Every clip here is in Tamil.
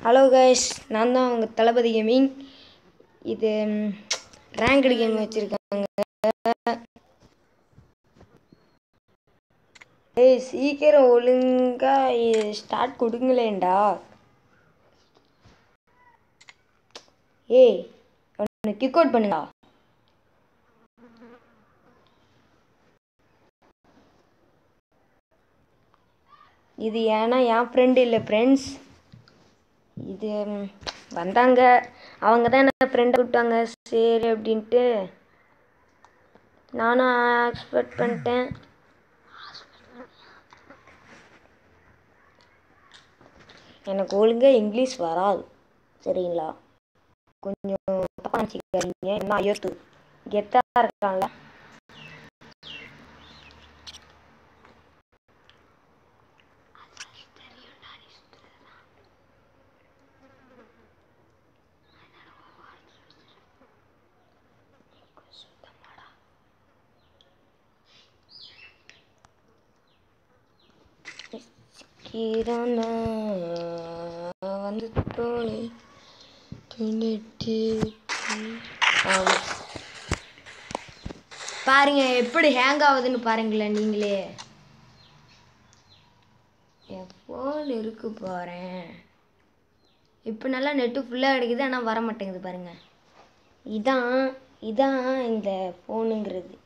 ஹலோ கைஸ் நான் தான் உங்கள் தளபதி கேமிங் இது ரேங்க்டு கேம் வச்சுருக்காங்க ஏய் சீக்கிரம் ஒழுங்கா ஸ்டார்ட் கொடுங்களேன்டா ஏய் அவனை கிக் அவுட் பண்ணுடா இது ஏன்னா என் ஃப்ரெண்டு இல்லை ஃப்ரெண்ட்ஸ் இது ம், வந்தாங்க அவங்க தான் என்ன ஃப்ரெண்டை விட்டாங்க சரி அப்படின்ட்டு நானும் எக்ஸ்பெக்ட் பண்ணிட்டேன் எனக்கு ஒழுங்காக இங்கிலீஷ் வராது சரிங்களா கொஞ்சம் தப்பாக நினச்சிக்காதீங்க என்ன ஐயோத்து கெத்தாக இருக்கான்ல கிரண வந்து தோணி துணிட்டு ஆமா. பாருங்க எப்படி ஹேங் ஆகுதுன்னு பாருங்களேன் நீங்களே என் ஃபோன் இருக்கு போகிறேன் இப்போ நல்லா நெட்டு ஃபுல்லாக கிடைக்குது ஆனால் வர மாட்டேங்குது பாருங்க இதான் இதான் இந்த ஃபோனுங்கிறது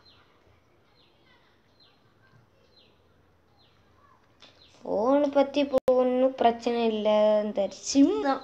ஃபோனை பற்றி இப்போ ஒன்றும் பிரச்சனை இல்லை இந்த சிம் தான்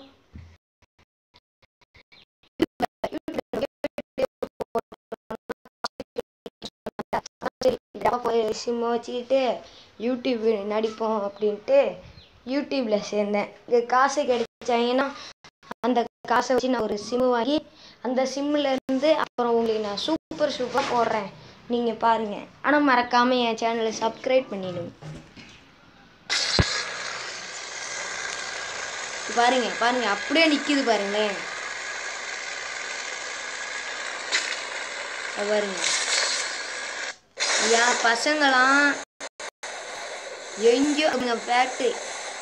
சிம்மை வச்சுக்கிட்டு யூடியூப் நடிப்போம் அப்படின்ட்டு யூடியூப்பில் சேர்ந்தேன் இது காசு கிடைச்சாங்கன்னா அந்த காசை வச்சு நான் ஒரு சிம்மு வாங்கி அந்த சிம்மில் இருந்து அப்புறம் உங்களுக்கு நான் சூப்பர் சூப்பராக போடுறேன் நீங்கள் பாருங்கள் ஆனால் மறக்காமல் என் சேனலை சப்ஸ்கிரைப் பண்ணிடுங்க பாருங்க பாருங்க அப்படியே நிக்குது பாருங்களேன் அது பாருங்க என் பசங்களாம் எங்கேயோ அவங்க ஃபேக்ட்ரி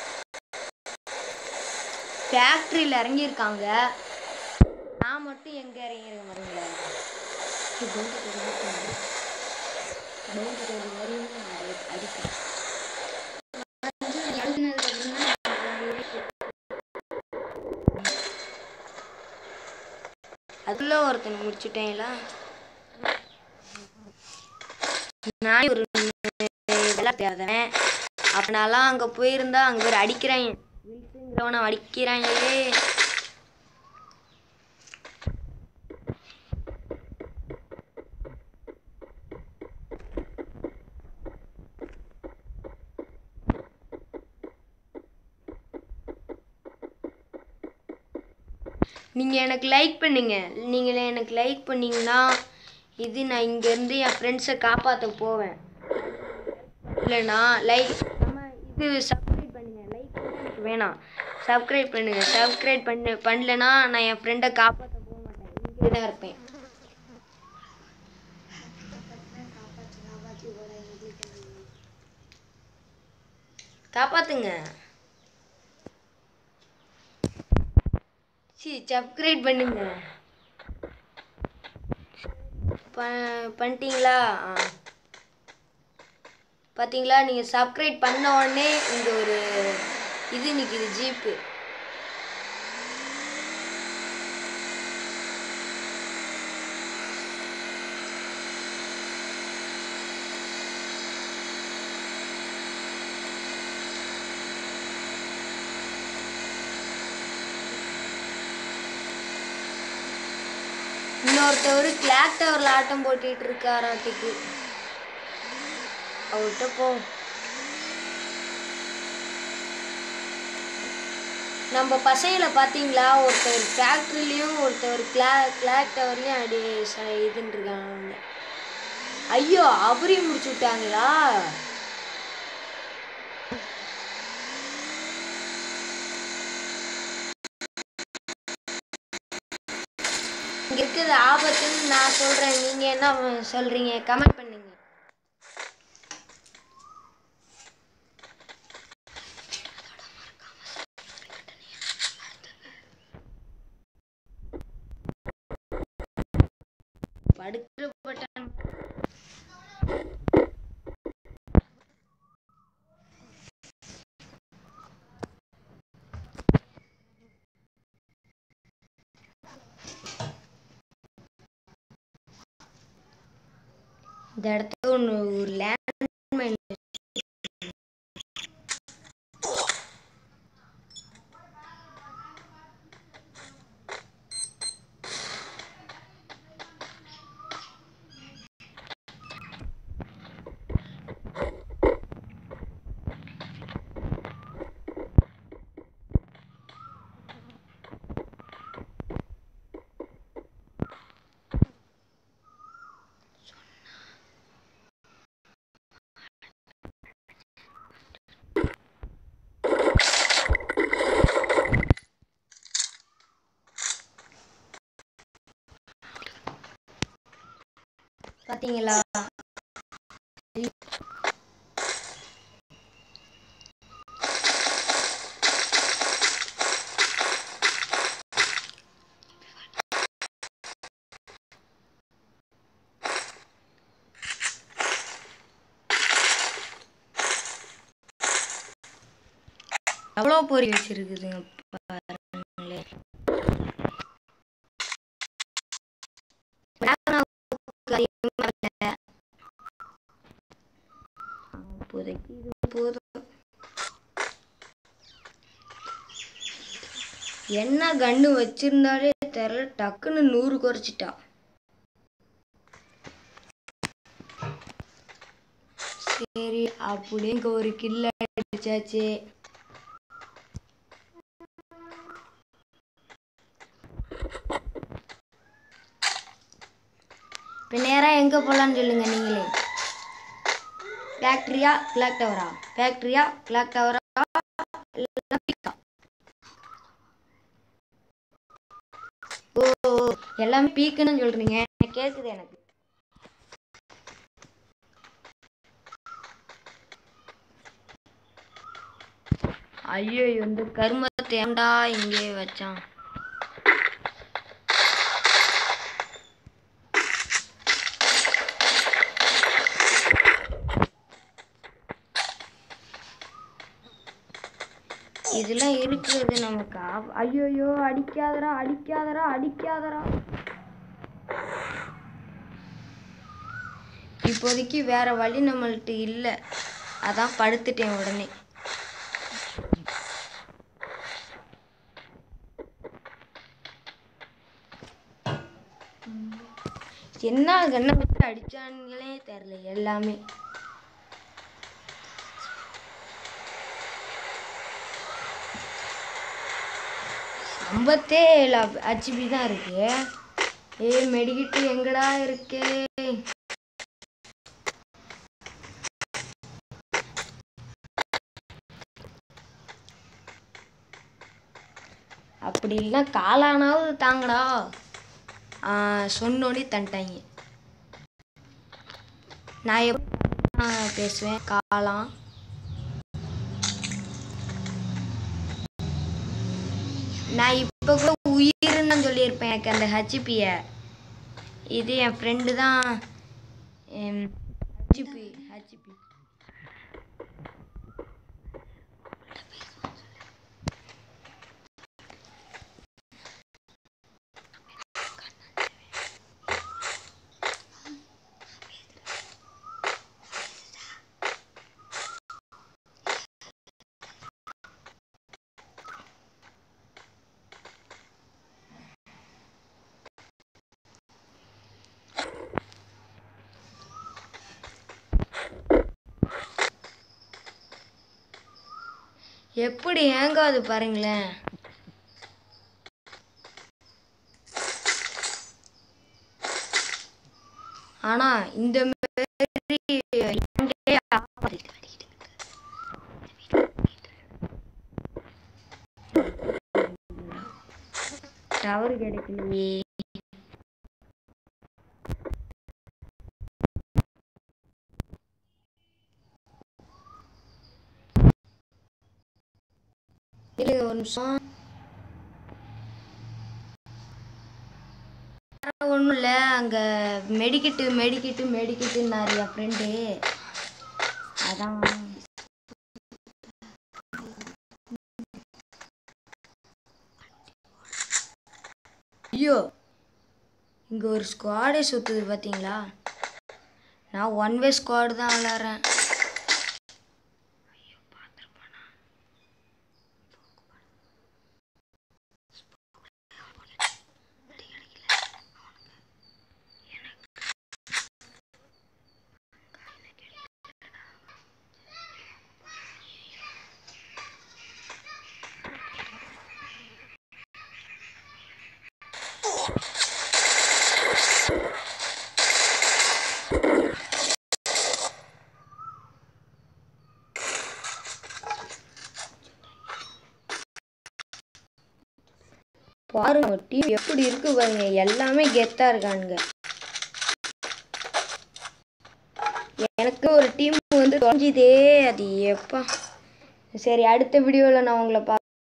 ஃபேக்ட்ரியில் இறங்கியிருக்காங்க நான் மட்டும் எங்கே இறங்கியிருக்க பாருங்களேன் இது போட்டு ஒரு மாதிரி போட்டு ஒரு மாதிரி நான் அடிப்பேன் அதுக்குள்ள ஒருத்தனை முடிச்சுட்டேங்களா நான் ஒரு இதெல்லாம் தேவைதான் அப்படினாலாம் அங்கே போயிருந்தா அங்கே பேர் அடிக்கிறாங்க வில்ஸுங்கிறவனை அடிக்கிறாங்களே நீங்கள் எனக்கு லைக் பண்ணுங்க நீங்கள் எனக்கு லைக் பண்ணீங்கன்னா இது நான் இங்கேருந்து என் ஃப்ரெண்ட்ஸை காப்பாற்ற போவேன் இல்லைனா லைக் நம்ம இது சப்ஸ்கிரைப் பண்ணுங்க லைக் எனக்கு வேணாம் சப்ஸ்கிரைப் பண்ணுங்க சப்ஸ்கிரைப் பண்ண பண்ணலனா நான் என் ஃப்ரெண்டை காப்பாற்ற போக மாட்டேன் இங்கே தான் இருப்பேன் காப்பாத்துங்க சி சப்ஸ்கிரைப் பண்ணுங்க ப பண்ணிட்டீங்களா ஆ பார்த்தீங்களா நீங்கள் சப்ஸ்கிரைப் பண்ண உடனே இங்கே ஒரு இது நிற்கிது ஜீப்பு இன்னொருத்தவர் கிளாக் டவரில் ஆட்டம் போட்டுட்டு இருக்காராட்டிக்கு அவர்கிட்ட போ நம்ம பசங்களை பார்த்தீங்களா ஒருத்தவர் ஃபேக்ட்ரிலையும் ஒருத்தவர் கிளா கிளாக் டவர்லையும் அடி ச- இதுன்னு இருக்காங்க ஐயோ அவரையும் முடிச்சு விட்டாங்களா இங்க இருக்குது ஆபத்துன்னு நான் சொல்றேன் நீங்க என்ன சொல்றீங்க கமெண்ட் பண்ணுங்க அடுத்த பட்டன் இந்த இடத்துல ஒன்று ஒரு லேண்ட்மைன் பாத்தீங்களா எவ்வளோ பொறி வச்சிருக்குதுங்க பாருங்களேன் இப்போதைக்கு இது போதும் என்ன கண்ணு வச்சிருந்தாலே தெரியல டக்குன்னு நூறு குறைச்சிட்டா சரி அப்படியே இங்க ஒரு கில்ல அடிச்சாச்சு இப்போ நேராக எங்கே போகலான்னு சொல்லுங்க நீங்களே ஃபேக்ட்ரியா கிளாக் டவரா ஃபேக்ட்ரியா கிளாக் டவரா இல்லைன்னா பீக்கா ஓ ஓ, எல்லாமே பீக்குன்னு சொல்றீங்க கேட்குது எனக்கு ஐயோ இந்த கருமத்தை ஏன்டா இங்கே வச்சான் இதெல்லாம் இருக்கிறது நமக்கு ஆப- ஐயோயோ அடிக்காதடா அடிக்காதடா அடிக்காதடா இப்போதைக்கு வேற வழி நம்மள்ட்ட இல்லை அதான் படுத்துட்டேன் உடனே என்ன கண்ணை வச்சு அடிச்சானுங்களே தெரில எல்லாமே ஐம்பத்தே ஹெச்பி தான் இருக்கு ஏ மெடிக்கிட்டு எங்கடா இருக்கு அப்படி இல்லைன்னா காலானாவது தாங்கடா ஆ, சொன்னோடனே தந்துட்டாங்க நான் எப்போ பேசுவேன் காளான் நான் இப்போ கூட உயிர்னு தான் சொல்லியிருப்பேன் எனக்கு அந்த ஹச்பியை இது என் ஃப்ரெண்டு தான் ஹச்பி ஹச்பி எப்படி ஏங்காது பாருங்களேன் ஆனா இந்த மாதிரி எங்கே ஆகாது. டவர் கிடைக்கலையே இருங்க ஒரு நிமிஷம் ஒன்றும் இல்லை அங்கே மெடிக்கிட்டு மெடிக்கிட்டு மெடிக்கிட்டுன்னாரு என் ஃப்ரெண்டு அதான் ஐயோ இங்கே ஒரு ஸ்குவாடே சுற்றுது பார்த்தீங்களா நான் ஒன் வே ஸ்குவாடு தான் விளாட்றேன் பாருங்க டீம் எப்படி இருக்கு பாருங்க எல்லாமே கெத்தா இருக்கானுங்க எனக்கு ஒரு டீம் வந்து தொலைஞ்சுதே அது எப்பா சரி அடுத்த வீடியோவில் நான் உங்களை பா